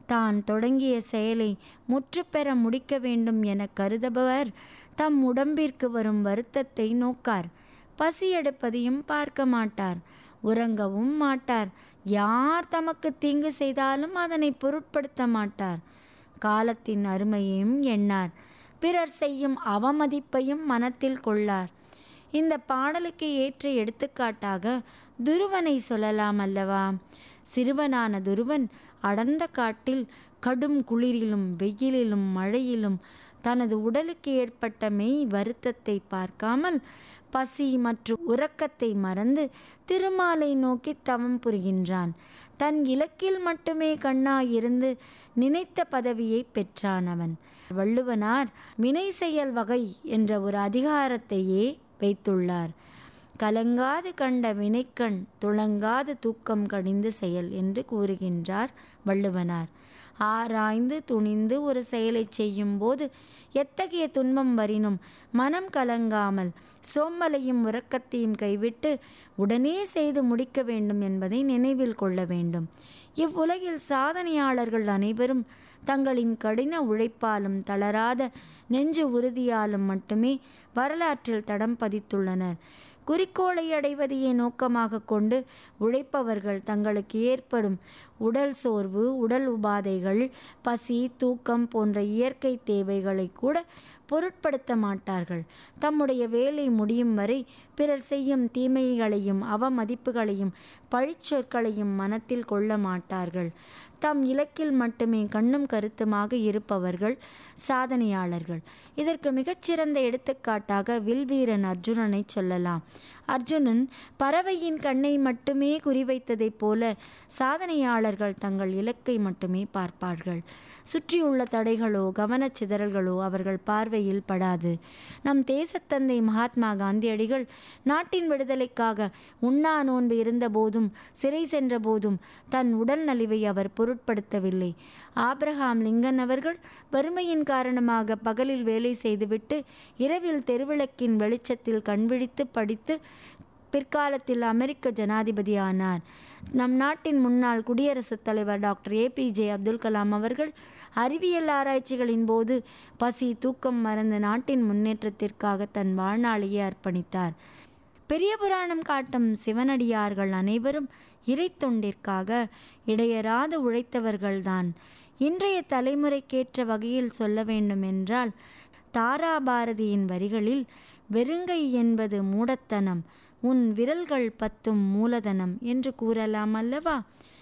தான் தொடங்கிய செயலை முற்றுப்பெற முடிக்க வேண்டும் என கருதுபவர் தம் உடம்பிற்கு வரும் வருத்தத்தை நோக்கார் பசி எடுப்பதையும் பார்க்க மாட்டார் உறங்கவும் மாட்டார் யார் தமக்கு தீங்கு செய்தாலும் அதனை பொருட்படுத்த மாட்டார் காலத்தின் அருமையையும் எண்ணார் பிறர் செய்யும் அவமதிப்பையும் மனத்தில் கொள்ளார் இந்த பாடலுக்கு ஏற்ற எடுத்துக்காட்டாக துருவனை சொல்லலாம் அல்லவா சிறுவனான துருவன் அடர்ந்த காட்டில் கடும் குளிரிலும் வெயிலிலும் மழையிலும் தனது உடலுக்கு ஏற்பட்ட மெய் வருத்தத்தை பார்க்காமல் பசி மற்றும் உறக்கத்தை மறந்து திருமாலை நோக்கி தவம் புரிகின்றான் தன் இலக்கில் மட்டுமே கண்ணாயிருந்து நினைத்த பதவியை பெற்றான் அவன் வள்ளுவனார் வினை செயல் வகை என்ற ஒரு அதிகாரத்தையே வைத்துள்ளார் கலங்காது கண்ட வினைக்கண் துளங்காது தூக்கம் கடிந்து செயல் என்று கூறுகின்றார் வள்ளுவனார் ஆராய்ந்து துணிந்து ஒரு செயலை செய்யும்போது எத்தகைய துன்பம் வரினும் மனம் கலங்காமல் சோம்பலையும் உறக்கத்தையும் கைவிட்டு உடனே செய்து முடிக்க வேண்டும் என்பதை நினைவில் கொள்ள வேண்டும் இவ்வுலகில் சாதனையாளர்கள் அனைவரும் தங்களின் கடின உழைப்பாலும் தளராத நெஞ்சு உறுதியாலும் மட்டுமே வரலாற்றில் தடம் பதித்துள்ளனர் குறிக்கோளை அடைவதையே நோக்கமாக கொண்டு உழைப்பவர்கள் தங்களுக்கு ஏற்படும் உடல் சோர்வு உடல் உபாதைகள் பசி தூக்கம் போன்ற இயற்கை தேவைகளை கூட பொருட்படுத்த மாட்டார்கள் தம்முடைய வேலை முடியும் வரை பிறர் செய்யும் தீமைகளையும் அவமதிப்புகளையும் பழிச்சொற்களையும் மனத்தில் கொள்ள மாட்டார்கள் தம் இலக்கில் மட்டுமே கண்ணும் கருத்துமாக இருப்பவர்கள் சாதனையாளர்கள் இதற்கு மிகச்சிறந்த எடுத்துக்காட்டாக வில்வீரன் அர்ஜுனனை சொல்லலாம் அர்ஜுனன் பறவையின் கண்ணை மட்டுமே குறிவைத்ததைப் போல சாதனையாளர்கள் தங்கள் இலக்கை மட்டுமே பார்ப்பார்கள் சுற்றியுள்ள தடைகளோ கவனச்சிதறல்களோ அவர்கள் பார்வையில் படாது நம் தேசத்தந்தை மகாத்மா காந்தியடிகள் நாட்டின் விடுதலைக்காக உண்ணா நோன்பு இருந்தபோதும் சிறை சென்ற போதும் தன் உடல் நலிவை அவர் பொருட்படுத்தவில்லை ஆப்ரஹாம் லிங்கன் அவர்கள் வறுமையின் காரணமாக பகலில் வேலை செய்துவிட்டு இரவில் தெருவிளக்கின் வெளிச்சத்தில் கண்விழித்து படித்து பிற்காலத்தில் அமெரிக்க ஜனாதிபதி ஆனார் நம் நாட்டின் முன்னாள் குடியரசுத் தலைவர் டாக்டர் ஏபிஜே அப்துல் கலாம் அவர்கள் அறிவியல் ஆராய்ச்சிகளின் போது பசி தூக்கம் மறந்து நாட்டின் முன்னேற்றத்திற்காக தன் வாழ்நாளையே அர்ப்பணித்தார் பெரிய புராணம் காட்டும் சிவனடியார்கள் அனைவரும் இறை தொண்டிற்காக இடையராது உழைத்தவர்கள்தான் இன்றைய தலைமுறைக்கேற்ற வகையில் சொல்ல வேண்டும் என்றால் தாராபாரதியின் வரிகளில் வெறுங்கை என்பது மூடத்தனம் உன் விரல்கள் பத்தும் மூலதனம் என்று கூறலாம் அல்லவா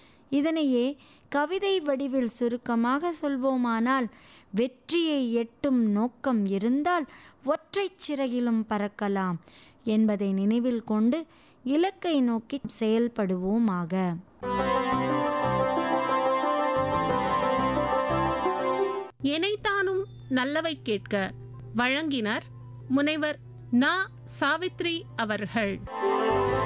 இதனையே கவிதை வடிவில் சுருக்கமாக சொல்வோமானால் வெற்றியை எட்டும் நோக்கம் இருந்தால் ஒற்றைச் சிறகிலும் பறக்கலாம் என்பதை நினைவில் கொண்டு இலக்கை நோக்கி செயல்படுவோமாக எனைத்தானும் நல்லவை கேட்க வழங்கினர் முனைவர் நா சாவித்ரி அவர்கள்